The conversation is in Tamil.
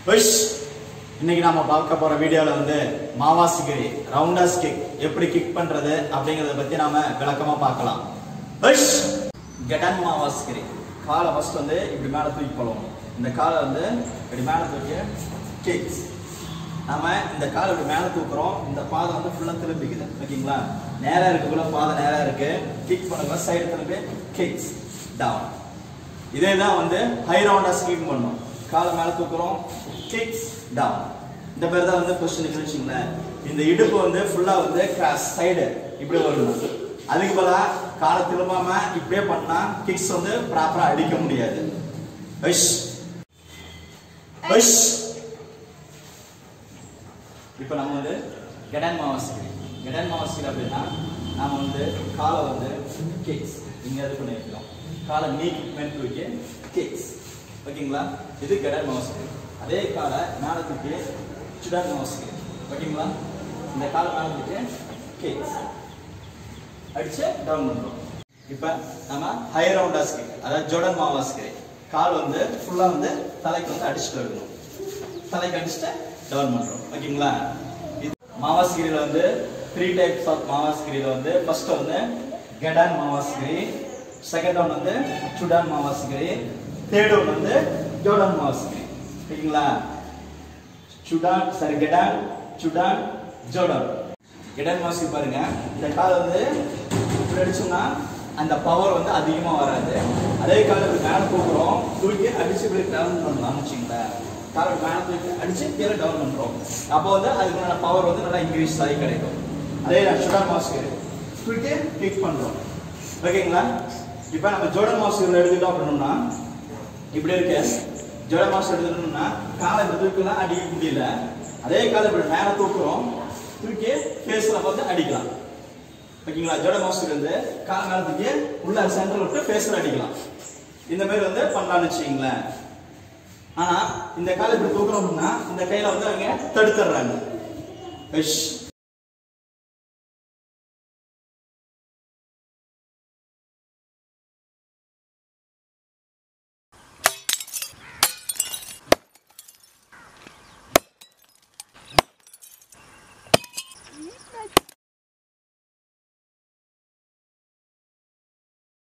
புஷ் இன்னைக்கு நாம பார்க்க போற வீடியோல வந்து மாவாசிகிரி ரவுண்டர்ஸ் கிக் எப்படி கிக் பண்றது அப்படிங்கறத பத்தி நாம விளக்கமா பார்க்கலாம் புஷ் கெடன் மாவாசிகிரி காலை ஃபர்ஸ்ட் வந்து இப்படி மேல தூக்கி போடுவோம் இந்த காலை வந்து இப்படி மேல தூக்கி கிக்ஸ் நாம இந்த காலை இப்படி மேல தூக்குறோம் இந்த பாதம் வந்து ஃபுல்லா திரும்பிக்குது ஓகேங்களா நேரா இருக்குள்ள பாதம் நேரா இருக்கு கிக் பண்ணுங்க சைடு திரும்பி கிக்ஸ் டவுன் இதே தான் வந்து ஹை ரவுண்டா ஸ்கீம் பண்ணும் காலை மேல தூக்குறோம் கிக்ஸ் டவுன் இந்த பேர் தான் வந்து கொஸ்டின் வச்சுங்களேன் இந்த இடுப்பு வந்து ஃபுல்லா வந்து கிராஸ் சைடு இப்படி வரணும் அதுக்கு பதிலா காலை திரும்பாம இப்படியே பண்ணா கிக்ஸ் வந்து ப்ராப்பரா அடிக்க முடியாது விஷ் விஷ் இப்போ நம்ம வந்து கெடன் மாவாசிக்கிறோம் கெடன் மாவாசிக்கிறோம் அப்படின்னா நாம வந்து காலை வந்து கிக்ஸ் இங்க இது பண்ணி வைக்கிறோம் காலை நீக்கி மேல் தூக்கி கிக்ஸ் ஓகேங்களா இது கெடன் மாவாசிக்கிறோம் அதே காலை மேலே தூக்கி சுடான் மாவாசிக்கிறோம் ஓகேங்களா இந்த காலை மேலே தூக்கி கிக்ஸ் அடிச்சு டவுன் பண்றோம் இப்போ நம்ம ஹை ரவுண்டா ஸ்கிக் அதாவது ஜோடன் மாவாஸ்கிரி கால் வந்து ஃபுல்லா வந்து தலைக்கு வந்து அடிச்சுட்டு வரணும் தலைக்கு அடிச்சுட்டு டவுன் பண்றோம் ஓகேங்களா இது மாவாஸ்கிரியில வந்து த்ரீ டைப்ஸ் ஆஃப் மாவாஸ்கிரியில வந்து ஃபர்ஸ்ட் வந்து கெடான் மாவாஸ்கிரி செகண்ட் ஒன் வந்து சுடான் மாவாஸ்கிரி தேர்ட் ஒன் வந்து ஜோடான் மாவாஸ்கிரி ஓகேங்களா சுடான் சாரி கெடான் சுடான் ஜோடான் கெடான் மாவாஸ்கிரி பாருங்க இந்த கால் வந்து இப்படி அடிச்சோம்னா அந்த பவர் வந்து அதிகமா வராது அதே கால் இப்படி மேல தூக்குறோம் தூக்கி அடிச்சு இப்படி டவுன் பண்ணலாம் வச்சுங்களேன் கால் இப்படி மேல தூக்கி அடிச்சு கீழே டவுன் பண்றோம் அப்போ வந்து அதுக்கான பவர் வந்து நல்லா இன்க்ரீஸ் ஆகி கிடைக்கும் அதே சுடான் மாஸ்கர் தூக்கி கிக் பண்றோம் ஓகேங்களா இப்போ நம்ம ஜோடன் மாஸ்கர் எடுத்துட்டோம் அப்படின்னோம்னா இப்படி இருக்கு ஜோட மாஸ்டர் எடுத்துட்டோம்னா காலை இப்படி தூக்கலாம் அடிக்க முடியல அதே காலை இப்படி மேல தூக்குறோம் தூக்கி ஃபேஸ்ல பார்த்து அடிக்கலாம் ஓகேங்களா ஜோட மாஸ்டர் வந்து கால் மேல தூக்கி உள்ள சென்டர் விட்டு ஃபேஸ்ல அடிக்கலாம் இந்த மாதிரி வந்து பண்ணலாம்னு வச்சுக்கீங்களேன் ஆனா இந்த காலை இப்படி தூக்குறோம் அப்படின்னா இந்த கையில வந்து அவங்க தடுத்துடுறாங்க விஷ்